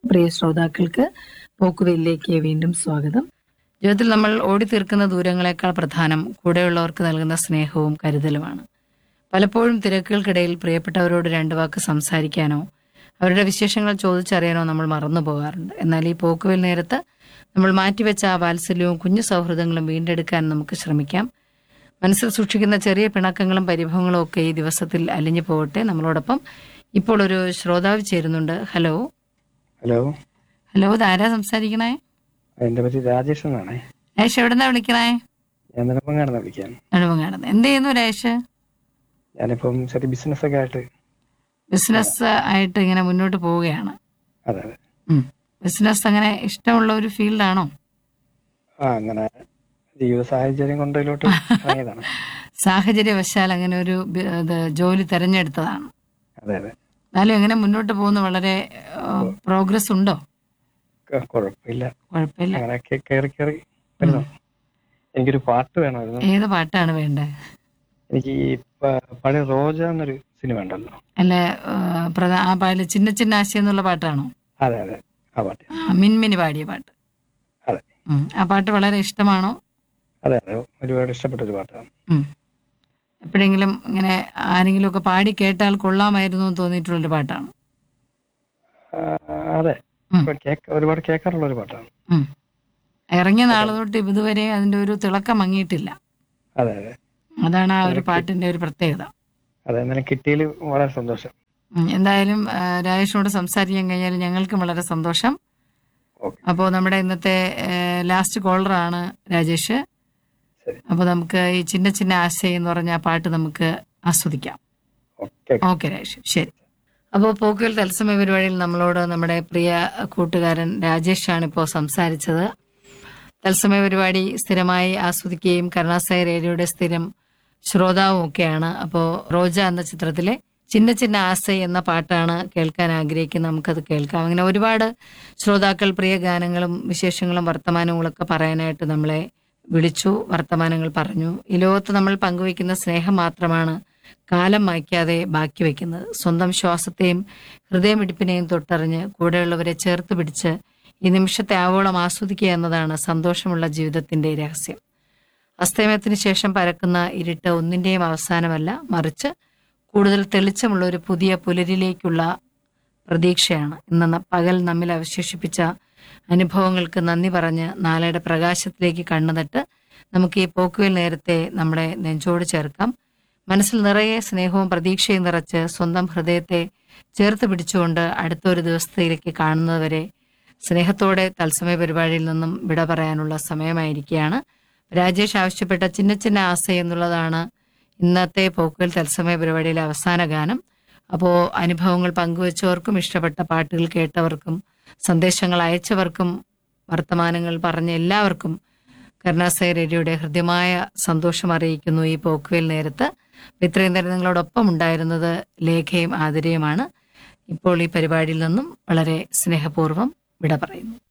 പ്രിയ ശ്രോതാക്കൾക്ക് പോക്കുവെല്ലിലേക്ക് വീണ്ടും സ്വാഗതം ജീവിതത്തിൽ നമ്മൾ ഓടിത്തീർക്കുന്ന ദൂരങ്ങളെക്കാൾ പ്രധാനം കൂടെയുള്ളവർക്ക് നൽകുന്ന സ്നേഹവും കരുതലുമാണ് പലപ്പോഴും തിരക്കുകൾക്കിടയിൽ പ്രിയപ്പെട്ടവരോട് രണ്ടു വാക്ക് സംസാരിക്കാനോ അവരുടെ വിശേഷങ്ങൾ ചോദിച്ചറിയാനോ നമ്മൾ മറന്നു പോകാറുണ്ട് എന്നാൽ ഈ പോക്കുവെൽ നേരത്ത് നമ്മൾ മാറ്റിവെച്ച ആ വാത്സല്യവും കുഞ്ഞു സൗഹൃദങ്ങളും വീണ്ടെടുക്കാൻ നമുക്ക് ശ്രമിക്കാം മനസ്സിൽ സൂക്ഷിക്കുന്ന ചെറിയ പിണക്കങ്ങളും പരിഭവങ്ങളും ഒക്കെ ഈ ദിവസത്തിൽ അലിഞ്ഞു പോകട്ടെ നമ്മളോടൊപ്പം ഇപ്പോൾ ഒരു ശ്രോതാവ് ചേരുന്നുണ്ട് ഹലോ ഹലോ ഹലോ ഇതാരാ സംസാരിക്കണേ എന്റെ പേര് രാജേഷ് എന്നാണേ രേഷ് എവിടുന്നാ വിളിക്കണേ ഞാൻ നെടുമ്പങ്ങാടുന്ന വിളിക്കാൻ നെടുമങ്ങാടുന്ന് എന്ത് ചെയ്യുന്നു രേഷ് ഞാനിപ്പം ചെറിയ ബിസിനസ് ഒക്കെ ആയിട്ട് ബിസിനസ് ആയിട്ട് ഇങ്ങനെ മുന്നോട്ട് പോവുകയാണ് അതെ അതെ ബിസിനസ് അങ്ങനെ ഇഷ്ടമുള്ള ഒരു ഫീൽഡാണോ ആ അങ്ങനെ ജീവിത സാഹചര്യം കൊണ്ട് ഇതിലോട്ട് ഇറങ്ങിയതാണ് സാഹചര്യവശാൽ അങ്ങനെ ഒരു ബി- ഇത് ജോലി തെരഞ്ഞെടുത്തതാണ് അതെ അതെ എന്നാലും എങ്ങനെ മുന്നോട്ട് പോകുന്നു വളരെ പ്രോഗ്രസ് ഉണ്ടോ ക- കുഴപ്പമില്ല കുഴപ്പമില്ല അങ്ങനെ കേ- കേറി കേറി വരുന്നു എനിക്കൊരു പാട്ട് വേണമായിരുന്നു ഏത് പാട്ടാണ് വേണ്ടത് എനിക്ക് ഈ പ- പഴയ റോജ എന്നൊരു സിനിമ ഉണ്ടല്ലോ അല്ല ആ, പ്രധാ- ആ പാട്ടിൽ ചിന്ന ചിന്ന ആശയം എന്നുള്ള പാട്ടാണോ അതെ അതെ ആ പാട്ട് ആ, മിൻമിനി പാടിയ പാട്ട് അതെ ഉം. ആ പാട്ട് വളരെ ഇഷ്ടമാണോ അതെ അതെ ഒരുപാട് ഇഷ്ടപ്പെട്ട ഒരു പാട്ടാണ് ഉം. എപ്പോഴെങ്കിലും ഇങ്ങനെ ആരെങ്കിലും ഒക്കെ പാടി കേട്ടാൽ കൊള്ളാമായിരുന്നു എന്ന് തോന്നിയിട്ടുള്ളൊരു പാട്ടാണ് ആ, അതെ ഉം. ഇപ്പൊ കേക്ക ഒരുപാട് കേൾക്കാറുള്ള ഒരു പാട്ടാണ് ഉം. ഇറങ്ങിയ നാളെ തൊട്ട് ഇതുവരെ അതിന്റെ ഒരു തിളക്കം മങ്ങിയിട്ടില്ല അതെ അതെ അതാണ് ആ ഒരു പാട്ടിന്റെ ഒരു പ്രത്യേകത അതെ എന്നാലും കിട്ടിയതിൽ വളരെ സന്തോഷം ഉം. എന്തായാലും ആ, രാജേഷിനോട് സംസാരിക്കാൻ കഴിഞ്ഞാൽ ഞങ്ങൾക്കും വളരെ സന്തോഷം ഓക്കെ അപ്പോൾ നമ്മുടെ ഇന്നത്തെ ലാസ്റ്റ് കോളറാണ് രാജേഷ് ശരി അപ്പോൾ നമുക്ക് ഈ ചിന്ന ചിന്ന ആശയം എന്ന് പറഞ്ഞ ആ പാട്ട് നമുക്ക് ആസ്വദിക്കാം ഓക്കെ ഓക്കെ രാജേഷ് ശരി അപ്പോൾ പോക്കുവൽ തത്സമയ പരിപാടിയിൽ നമ്മളോട് നമ്മുടെ പ്രിയ കൂട്ടുകാരൻ രാജേഷാണ് ഇപ്പോൾ സംസാരിച്ചത് തത്സമയ പരിപാടി സ്ഥിരമായി ആസ്വദിക്കുകയും കരുണാസായി റേഡിയോയുടെ സ്ഥിരം ശ്രോതാവും ഒക്കെയാണ് അപ്പോൾ റോജ എന്ന ചിത്രത്തിലെ ചിന്ന ചിന്ന ആസൈ എന്ന പാട്ടാണ് കേൾക്കാൻ ആഗ്രഹിക്കുന്നത് നമുക്കത് കേൾക്കാം അങ്ങനെ ഒരുപാട് ശ്രോതാക്കൾ പ്രിയ ഗാനങ്ങളും വിശേഷങ്ങളും വർത്തമാനങ്ങളും ഒക്കെ പറയാനായിട്ട് നമ്മളെ വിളിച്ചു വർത്തമാനങ്ങൾ പറഞ്ഞു ഈ ലോകത്ത് നമ്മൾ പങ്കുവയ്ക്കുന്ന സ്നേഹം മാത്രമാണ് കാലം മായ്ക്കാതെ ബാക്കി വെക്കുന്നത് സ്വന്തം ശ്വാസത്തെയും ഹൃദയമിടിപ്പിനെയും തൊട്ടറിഞ്ഞ് കൂടെയുള്ളവരെ ചേർത്ത് പിടിച്ച് ഈ നിമിഷത്തെ ആവോളം ആസ്വദിക്കുക എന്നതാണ് സന്തോഷമുള്ള ജീവിതത്തിന്റെ രഹസ്യം അസ്തമയത്തിന് ശേഷം പരക്കുന്ന ഇരുട്ട് ഒന്നിന്റെയും അവസാനമല്ല മറിച്ച് കൂടുതൽ തെളിച്ചമുള്ള ഒരു പുതിയ പുലരിലേക്കുള്ള പ്രതീക്ഷയാണ് ഇന്ന് ന- പകൽ നമ്മിൽ അവശേഷിപ്പിച്ച അനുഭവങ്ങൾക്ക് നന്ദി പറഞ്ഞ് നാളെയുടെ പ്രകാശത്തിലേക്ക് കണ്ണുനട്ട് നമുക്ക് ഈ പോക്കുവൽ നേരത്തെ നമ്മുടെ നെഞ്ചോട് ചേർക്കാം മനസ്സിൽ നിറയെ സ്നേഹവും പ്രതീക്ഷയും നിറച്ച് സ്വന്തം ഹൃദയത്തെ ചേർത്ത് പിടിച്ചുകൊണ്ട് അടുത്ത ഒരു ദിവസത്തിലേക്ക് കാണുന്നതുവരെ സ്നേഹത്തോടെ തത്സമയ പരിപാടിയിൽ നിന്നും വിട പറയാനുള്ള സമയമായിരിക്കുകയാണ് രാജേഷ് ആവശ്യപ്പെട്ട ചിന്ന ചിന്ന ആസ എന്നുള്ളതാണ് ഇന്നത്തെ പോക്കുകൾ തത്സമയ പരിപാടിയിലെ അവസാന ഗാനം അപ്പോൾ അനുഭവങ്ങൾ പങ്കുവച്ചവർക്കും ഇഷ്ടപ്പെട്ട പാട്ടുകൾ കേട്ടവർക്കും സന്ദേശങ്ങൾ അയച്ചവർക്കും വർത്തമാനങ്ങൾ പറഞ്ഞ എല്ലാവർക്കും കരുണാസയ റേഡിയോയുടെ ഹൃദ്യമായ സന്തോഷം അറിയിക്കുന്നു ഈ പോക്കുവേൽ നേരത്ത് ഇത്രയും നേരം നിങ്ങളോടൊപ്പം ഉണ്ടായിരുന്നത് ലേഖയും ആതിരയുമാണ് ഇപ്പോൾ ഈ പരിപാടിയിൽ നിന്നും വളരെ സ്നേഹപൂർവ്വം വിട പറയുന്നു